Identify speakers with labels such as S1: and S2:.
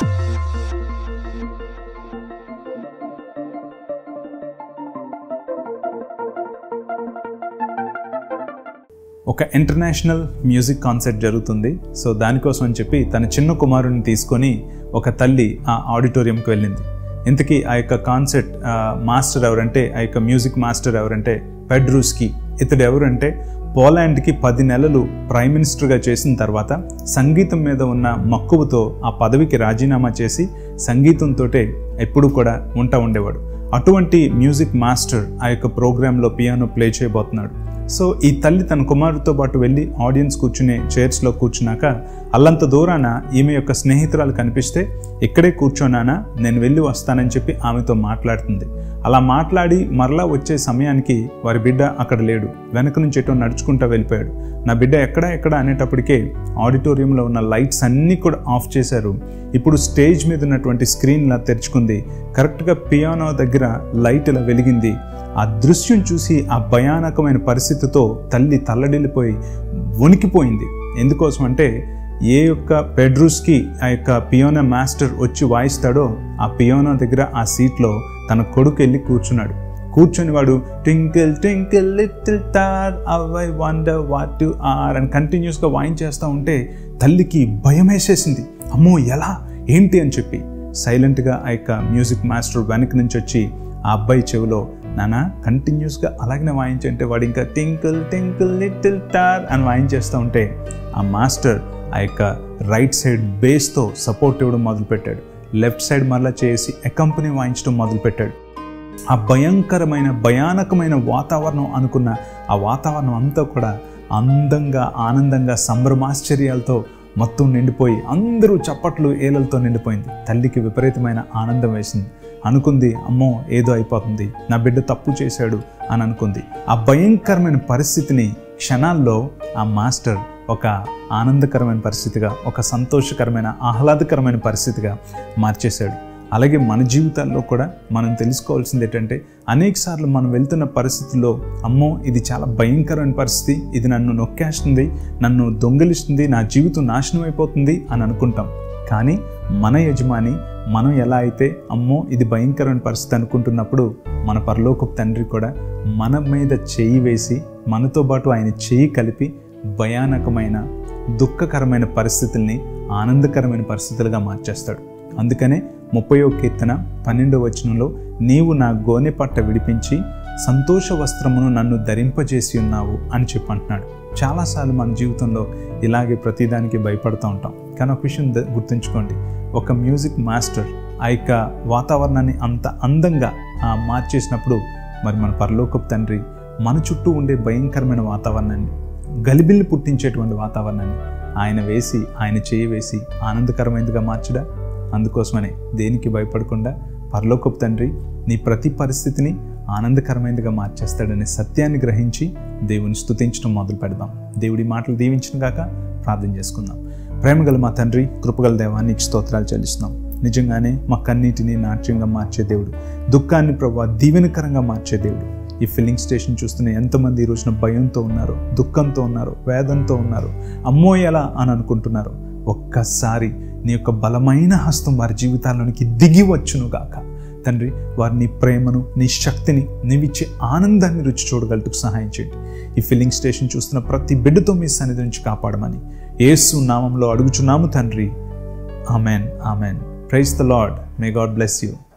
S1: ఒక international music concert జరుగుతుంది so దానికోసం అని చెప్పి తన చిన్న కుమారుని తీసుకొని ఒక తల్లి ఆ ఆడిటోరియంకి వెళ్ళింది ఇంతకీ ఆ యొక్క కాన్సర్ట్ మాస్టర్ ఎవరంటే ఆ యొక్క మ్యూజిక్ మాస్టర్ ఎవరంటే పెడ్రూస్కి ఇతడు ఎవరంటే పోలాండ్కి పది నెలలు ప్రైమ్ మినిస్టర్గా చేసిన తర్వాత సంగీతం మీద ఉన్న మక్కువతో ఆ పదవికి రాజీనామా చేసి సంగీతంతో ఎప్పుడు కూడా ఉంటా ఉండేవాడు అటువంటి మ్యూజిక్ మాస్టర్ ఆ యొక్క ప్రోగ్రాంలో పియానో ప్లే చేయబోతున్నాడు సో ఈ తల్లి తన కుమారుడితో పాటు వెళ్ళి ఆడియన్స్ కూర్చునే చైర్స్లో కూర్చున్నాక అల్లంత దూరాన ఈమె యొక్క స్నేహితురాలు కనిపిస్తే ఇక్కడే కూర్చోనానా నేను వెళ్ళి వస్తానని చెప్పి ఆమెతో మాట్లాడుతుంది అలా మాట్లాడి మరలా వచ్చే సమయానికి వారి బిడ్డ అక్కడ లేడు వెనక నుంచి ఎటో నడుచుకుంటూ వెళ్ళిపోయాడు నా బిడ్డ ఎక్కడ ఎక్కడ అనేటప్పటికే ఆడిటోరియంలో ఉన్న లైట్స్ అన్నీ కూడా ఆఫ్ చేశారు ఇప్పుడు స్టేజ్ మీద ఉన్నటువంటి స్క్రీన్లా తెరుచుకుంది కరెక్ట్గా పియానో దగ్గర లైట్ ఇలా వెలిగింది ఆ దృశ్యం చూసి ఆ భయానకమైన పరిస్థితితో తల్లి తల్లడిల్లిపోయి వణికిపోయింది ఎందుకోసం అంటే ఏ యొక్క పెడ్రూస్కి ఆ యొక్క పియోనా మాస్టర్ వచ్చి వాయిస్తాడో ఆ పియోనా దగ్గర ఆ సీట్లో తన కొడుకు వెళ్ళి కూర్చున్నాడు కూర్చొని వాడు twinkle twinkle little star how I wonder what you are అని కంటిన్యూస్గా వాయించేస్తూ ఉంటే తల్లికి భయం వేసేసింది అమ్మో ఎలా ఏంటి అని చెప్పి సైలెంట్గా ఆ యొక్క మ్యూజిక్ మాస్టర్ వెనక నుంచి వచ్చి ఆ అబ్బాయి చెవిలో నాన్న కంటిన్యూస్గా అలాగనే వాయించంటే వాడు ఇంకా టింకిల్ టింకిల్ లిటిల్ టార్ అని వాయించేస్తూ ఉంటే ఆ మాస్టర్ ఆ యొక్క రైట్ సైడ్ బేస్తో సపోర్ట్ ఇవ్వడం మొదలుపెట్టాడు లెఫ్ట్ సైడ్ మరలా చేసి అకంపెనీ వాయించడం మొదలుపెట్టాడు ఆ భయంకరమైన భయానకమైన వాతావరణం అనుకున్న ఆ వాతావరణం అంతా కూడా అందంగా ఆనందంగా సంభ్రమాశ్చర్యాలతో మొత్తం నిండిపోయి అందరూ చప్పట్లు ఏలలతో నిండిపోయింది తల్లికి విపరీతమైన ఆనందం వేసింది అనుకుంది అమ్మో ఏదో అయిపోతుంది నా బిడ్డ తప్పు చేశాడు అని అనుకుంది ఆ భయంకరమైన పరిస్థితిని క్షణాల్లో ఆ మాస్టర్ ఒక ఆనందకరమైన పరిస్థితిగా ఒక సంతోషకరమైన ఆహ్లాదకరమైన పరిస్థితిగా మార్చేశాడు అలాగే మన జీవితాల్లో కూడా మనం తెలుసుకోవాల్సింది ఏంటంటే అనేక సార్లు మనం వెళ్తున్న పరిస్థితుల్లో అమ్మో ఇది చాలా భయంకరమైన పరిస్థితి ఇది నన్ను నొక్కేస్తుంది నన్ను దొంగలిస్తుంది నా జీవితం నాశనం అయిపోతుంది అని అనుకుంటాం కానీ మన యజమాని మనం ఎలా అయితే అమ్మో ఇది భయంకరమైన పరిస్థితి అనుకుంటున్నప్పుడు మన పరలోకపు తండ్రి కూడా మన మీద చేయి వేసి మనతో పాటు ఆయన చేయి కలిపి భయానకమైన దుఃఖకరమైన పరిస్థితుల్ని ఆనందకరమైన పరిస్థితులుగా మార్చేస్తాడు అందుకనే ముప్పయో కీర్తన పన్నెండో వచనంలో నీవు నా గోనె పట్ట విడిపించి సంతోష వస్త్రమును నన్ను ధరింపజేసి ఉన్నావు అని చెప్పి అంటున్నాడు చాలాసార్లు మన జీవితంలో ఇలాగే ప్రతిదానికి భయపడుతూ ఉంటాం కానీ ఒక విషయం ద- గుర్తుంచుకోండి ఒక మ్యూజిక్ మాస్టర్ ఆ యొక్క వాతావరణాన్ని అంత అందంగా ఆ, మార్చేసినప్పుడు మరి మన పరలోకపు తండ్రి మన చుట్టూ ఉండే భయంకరమైన వాతావరణాన్ని గలిబిల్లి పుట్టించేటువంటి వాతావరణాన్ని ఆయన వేసి ఆయన చేయి వేసి ఆనందకరమైనదిగా మార్చడా అందుకోసమనే దేనికి భయపడకుండా పరలోకపు తండ్రి నీ ప్రతి పరిస్థితిని ఆనందకరమైనదిగా మార్చేస్తాడనే సత్యాన్ని గ్రహించి దేవుని స్తుతించడం మొదలు పెడదాం దేవుడి మాటలు దీవించిన గాక ప్రార్థన చేసుకుందాం ప్రేమగల మా తండ్రి కృపగల దేవానికి స్తోత్రాలు చెల్లిస్తున్నాం నిజంగానే మా కన్నీటిని నాట్యంగా మార్చే దేవుడు దుఃఖాన్ని ప్రభావ దీవెనకరంగా మార్చే దేవుడు ఈ ఫిల్లింగ్ స్టేషన్ చూస్తున్న ఎంతమంది ఈ రోజున భయంతో ఉన్నారు దుఃఖంతో ఉన్నారు వేదంతో ఉన్నారు అమ్మో ఎలా అని అనుకుంటున్నారు ఒక్కసారి నీ యొక్క బలమైన హస్తం వారి జీవితాల్లోనికి దిగి వచ్చును గాక తండ్రి వారి నీ ప్రేమను నీ శక్తిని నీవిచ్చే ఆనందాన్ని రుచి చూడగలుగుటకు సహాయం చేయండి ఈ ఫిల్లింగ్ స్టేషన్ చూస్తున్న ప్రతి బిడ్డతో మీ సన్నిధి నుంచి కాపాడమని యేసు నామంలో అడుగుచున్నాము తండ్రి amen amen praise the Lord may God bless you